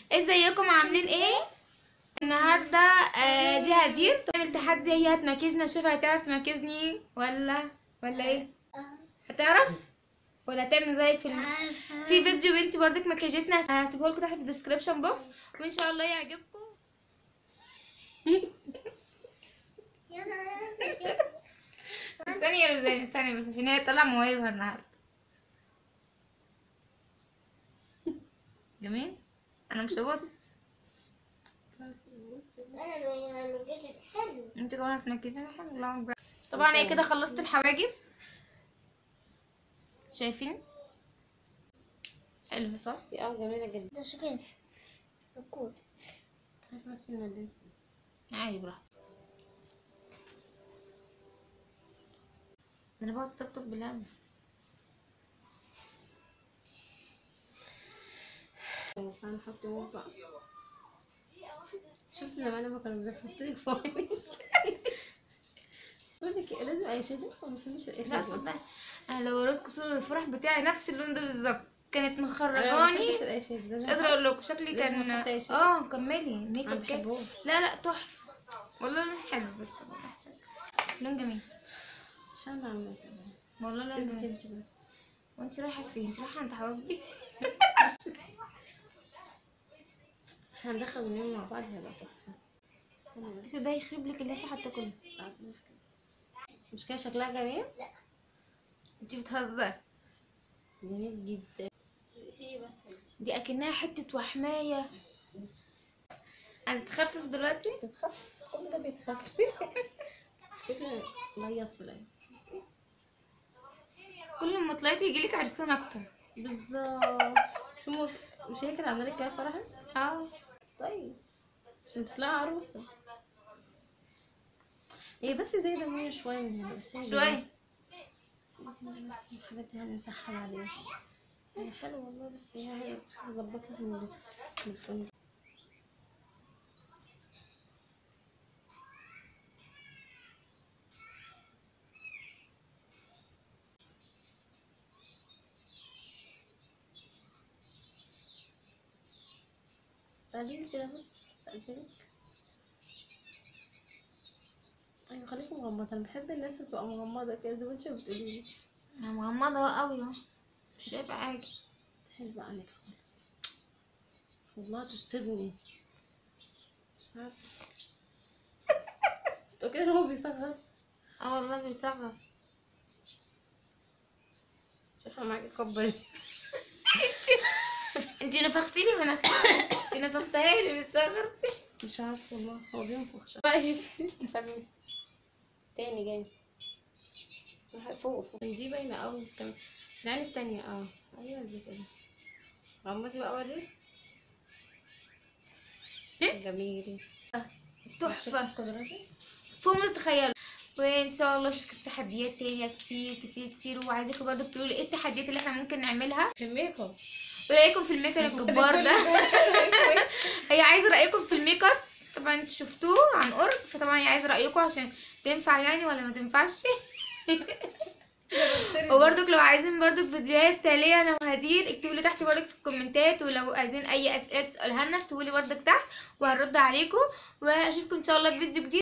ازيكم عاملين ايه النهارده آه دي هدير تعمل تحدي هي هتمكيجنا نشوف هتعرف تمكيجني ولا ولا ايه هتعرف ولا هتعمل زيك في الم... في فيديو بنتي برضك مكيجتنا هسيبه لكم تحت في الديسكربشن بوكس وان شاء الله يعجبكم استني يا روزاني استني بس عشان هي تطلع مواهبها النهارده جميل انا مش هبص انت كمان هتنكجي حلو الله أكبر. طبعا هي كده خلصت الحواجب شايفين حلو صح اه جميلة جدا ده شو كده ركود خايفة بس من اللبس عادي براحتك ده انا بقعد اطبطب بالله هنحط موف بقى شفت زمان لما كانوا بيحطوا لك فوق بقول لك ايه لازم اي شيء ما بحبش الاي لا شيء صدق انا لو وريتكم صور الفرح بتاعي نفس اللون ده بالظبط كانت انا ما مخرجاني بحبش الاي شيء مش قادره اقول لكم شكلي لازم كان أحط أي شيء. اه كملي ميك ما اب كده بحبوش لا لا تحفه والله لون حلو بس لون جميل عشان انا عملت والله لون سيبك جميل انت بس وانت رايحه فين انت رايحه عند حبايبي هندخل اليوم مع بعض هيبقى تحفة استنى بس بس ده يخرب لك اللي انت حاطه كله أعطي مش كده مش كده شكلها جميل انت بتهزري جميل جدا سيبي بس انت دي اكنها حته وحمايه عايزه تخفف دلوقتي بتخف كل ده بيتخف كده ليط في ليط كل ما طلعتي يجيلك عرسان اكتر بالظبط شو مو مش هي كانت عامله لك كده فرحه اه طيب عشان تطلعي عروسه هي بس زي ده شويه من هنا بس هي شويه سيبك انت بس من الحاجات دي هنمسحها بعدين هي حلوه والله بس هي هي بتظبط لك من ال- من الفندق بعدين كده بس استأذنك ايوه خليكي مغمضة انا بحب الناس اللي تبقى مغمضة كده زي ما انت بتقولي لي انا مغمضه قوي اهو مش شايفه حاجه حلوة عليك خالص والله تتصدمي مش عارفة تو كده هو بيصغر اه والله بيصغر شايفة معاكي كبري انت نفختي لي مناخيري انت نفختها لي بتصغرتي مش عارفة والله هو بينفخ شوية بقى شوفي تاني جاي فوق فوق دي باينة أوي كمان العين التانية اه أيوة دي كده غمضي بقى وري جميل تحفه قدراتي فوق ما تتخيلوا وان شاء الله اشوفكم في تحديات تانية كتير كتير كتير وعايزاكم برضو تقولوا ايه التحديات اللي احنا ممكن نعملها الميك اب ورايكم في الميك اب الجبار ده هي عايزه رايكم في الميك اب طبعا انتوا شفتوه عن قرب فطبعا هي عايزه رايكم عشان تنفع يعني ولا ما تنفعش وبرضك لو عايزين برضك فيديوهات تالية انا وهدير اكتبوا لي تحت برضك في الكومنتات ولو عايزين اي اسئله تسالوها لنا اكتبوا لي برضك تحت وهنرد عليكم واشوفكم ان شاء الله في فيديو جديد